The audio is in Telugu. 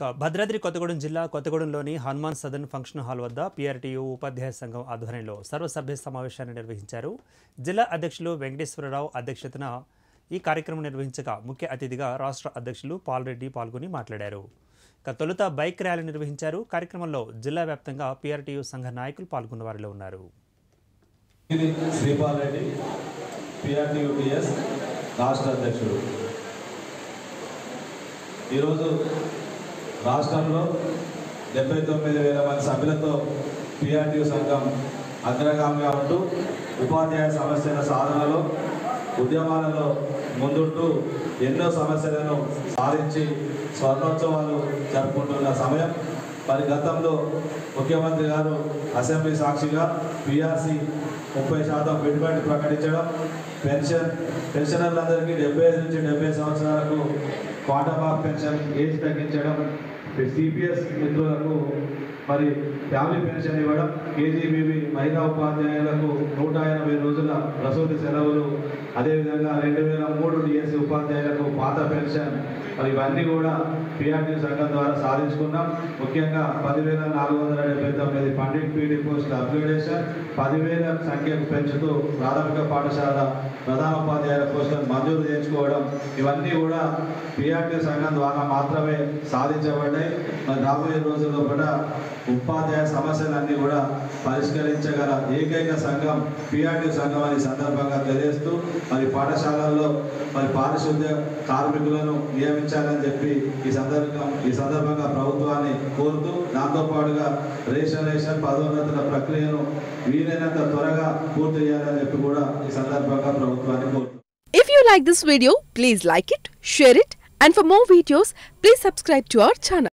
ఇక భద్రాద్రి కొత్తగూడెం జిల్లా కొత్తగూడెంలోని హనుమాన్ సదన్ ఫంక్షన్ హాల్ వద్ద పీఆర్టీయూ ఉపాధ్యాయ సంఘం ఆధ్వర్యంలో సర్వసభ్య సమావేశాన్ని నిర్వహించారు జిల్లా అధ్యక్షులు వెంకటేశ్వరరావు అధ్యక్షతన ఈ కార్యక్రమం నిర్వహించగా ముఖ్య అతిథిగా రాష్ట్ర అధ్యక్షులు పాల్రెడ్డి పాల్గొని మాట్లాడారు ఇక తొలుత బైక్ ర్యాలీ నిర్వహించారు కార్యక్రమంలో జిల్లా వ్యాప్తంగా పీఆర్టీయూ సంఘ నాయకులు పాల్గొన్న వారిలో ఉన్నారు ఇది శ్రీపాల్ రెడ్డి పిఆర్టీయూటీఎస్ రాష్ట్ర అధ్యక్షుడు ఈరోజు రాష్ట్రంలో డెబ్బై తొమ్మిది వేల మంది సభ్యులతో పిఆర్టీయూ సంఘం అగ్రగామిగా ఉంటూ ఉపాధ్యాయ సమస్యల సాధనలో ఉద్యమాలలో ముందుంటూ ఎన్నో సమస్యలను సాధించి స్వర్ణోత్సవాలు జరుపుకుంటున్న సమయం మరి గతంలో ముఖ్యమంత్రి గారు అసెంబ్లీ సాక్షిగా పిఆర్సి ముప్పై శాతం పెట్టుబడి ప్రకటించడం పెన్షన్ పెన్షనర్లందరికీ డెబ్బై ఐదు నుంచి డెబ్బై సంవత్సరాలకు క్వార్టర్ ఆఫ్ పెన్షన్ ఏజ్ తగ్గించడం సిపిఎస్ మిత్రులకు మరి ఫ్యామిలీ పెన్షన్ ఇవ్వడం కేజీబీబీ మహిళా ఉపాధ్యాయులకు నూట ఎనభై రోజుల ప్రసూతి సెలవులు అదేవిధంగా రెండు వేల మూడు డిఎస్సి ఉపాధ్యాయులకు పాత పెన్షన్ మరి ఇవన్నీ కూడా పిఆర్టీ సంఘం ద్వారా సాధించుకున్నాం ముఖ్యంగా పదివేల నాలుగు వందల డెబ్బై తొమ్మిది పండిట్ పీడీ పోస్టుల అప్గ్రేడేషన్ పదివేల సంఖ్యకు పెంచుతూ ప్రాథమిక పాఠశాల ప్రధానోపాధ్యాయుల పోస్టులను మంజూరు చేయించుకోవడం ఇవన్నీ కూడా పిఆర్టీ సంఘం ద్వారా మాత్రమే సాధించబడ్డాయి మరి రాబోయే రోజుల్లో కూడా ఉపాధ్యాయ సమస్యలన్నీ కూడా పరిష్కరించగల ఏకైక సంఘం పిఆర్టీ సంఘం అని ఈ సందర్భంగా తెలియజేస్తూ మరి పాఠశాలల్లో మరి పారిశుద్ధ్య కార్మికులను నియమించాలని చెప్పి ఈ సందర్భం ఈ సందర్భంగా ప్రభుత్వాన్ని కోరుతూ దాంతోపాటుగా రేషన్ రేషన్ పదోన్నతుల ప్రక్రియను వీలైనంత త్వరగా పూర్తి చేయాలని చెప్పి కూడా ఈ సందర్భంగా ప్రభుత్వాన్ని కోరుతూ If you like this video, please like it, share it, and for more videos, please subscribe to our channel.